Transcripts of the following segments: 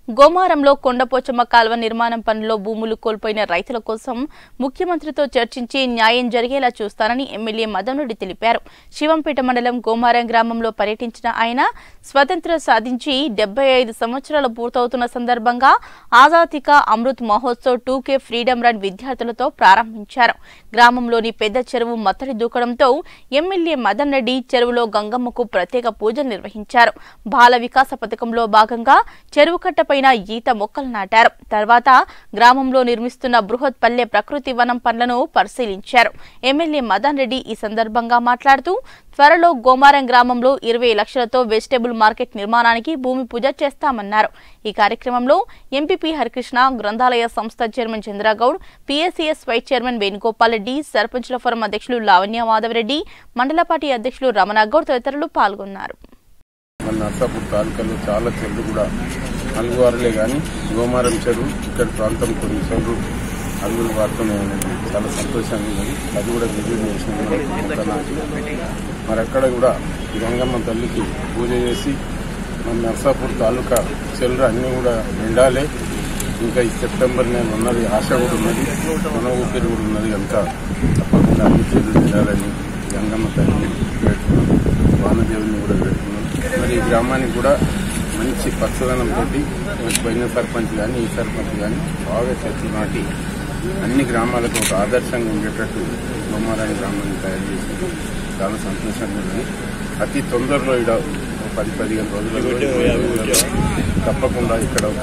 గోమారంలో కొండపోచమ్మ కాల్వ నిర్మాణం పనుల్లో భూములు కోల్పోయిన రైతుల కోసం ముఖ్యమంత్రితో చర్చించి న్యాయం జరిగేలా చూస్తానని ఎమ్మెల్యే మదనుడి తెలిపారు శివంపేట మండలం గోమారం గ్రామంలో పర్యటించిన ఆయన స్వతంత్ర సాధించి డెబ్బై ఐదు సంవత్సరాలు పూర్తవుతున్న సందర్భంగా Azadi Ka Amrit Mahotsav two K freedom run విద్యార్థులతో ప్రారంభించారు గ్రామంలోని పెద్ద చెరువు మత్తడి దూకడంతో ఎమ్మెల్యే మదన్ రెడ్డి చెరువులో గంగమ్మకు ప్రత్యేక పూజలు నిర్వహించారు బాల వికాస పథకంలో భాగంగా చెరువు కట్టపైన ఈత మొక్కలు నాటారు తర్వాత గ్రామంలో నిర్మిస్తున్న బృహత్ పల్లె ప్రకృతి వనం పనులను పరిశీలించారు ఎమ్మెల్యే మదన్ రెడ్డి ఈ సందర్భంగా మాట్లాడుతూ త్వరలో గోమారం గ్రామంలో ఇరవై లక్షలతో వెజిటేబుల్ మార్కెట్ నిర్మాణానికి భూమి పూజ చేస్తామన్నారు ఈ కార్యక్రమంలో ఎంపీపీ హరికృష్ణ గ్రంథాలయ సంస్థ chairman Chandragoud PSCS vice chairman Venugopal Reddy సర్పంచుల ఫోరం అధ్యక్షులు లావణ్య మాధవరెడ్డి మండల పార్టీ అధ్యక్షులు రమణగౌడ్ తదితరులు పాల్గొన్నారు మన నర్సాపూర్ తాలూకాలో చాలా చెరువులు కూడా అలుగువారులే కానీ గోమారం చెరువు ఇక్కడ ప్రాంతం కొన్ని చెరువులు అలుగులు వాడుతున్నాయి అనేది చాలా సంతోషంగా ఉన్నది అది కూడా విజిట్ చేసిన మనకు మొక్క నాటి మరి అక్కడ కూడా గంగమ్మ తల్లికి పూజ చేసి మన నర్సాపూర్ తాలూకా చెరువులు అన్నీ కూడా నిండాలి ఇంకా ఈ సెప్టెంబర్ నెల ఉన్నది ఆశ కూడా ఉన్నది మన ఊపిరి కూడా ఉన్నది కనుక తప్పకుండా అన్ని చెరువులు నిండాలని గంగమ్మ తల్లిని పెట్టుకున్నాం వానదేవుని కూడా పెట్టుకున్నాం మరి ఈ గ్రామానికి కూడా మంచి పచ్చదనంతో పోయిన సర్పంచ్ కానీ ఈ సర్పంచ్ కానీ బాగా చెట్లు నాటి అన్ని గ్రామాలకు ఒక ఆదర్శంగా ఉండేటట్టు బొమ్మారాయణ గ్రామాన్ని తయారు చేసి చాలా సంతోషంగా ఉంది అతి తొందరలో ఇక్కడ ఒక పది పదిహేను రోజులలో తప్పకుండా ఇక్కడ ఒక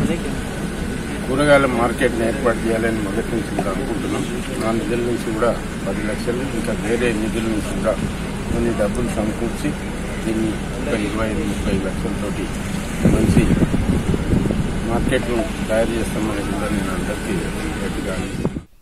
కూరగాయల మార్కెట్ని ఏర్పాటు చేయాలని మొదటి నుంచి కూడా అనుకుంటున్నాం నా నిధుల నుంచి కూడా పది లక్షలు ఇంకా వేరే నిధుల నుంచి కూడా కొన్ని డబ్బులు సమకూర్చి దీన్ని ఒక ఇరవై ఐదు ముప్పై లక్షలతోటి మంచి మార్కెట్ను తయారు చేస్తామని కూడా నేను అందరికీ గట్టిగా అనిపిస్తున్నాను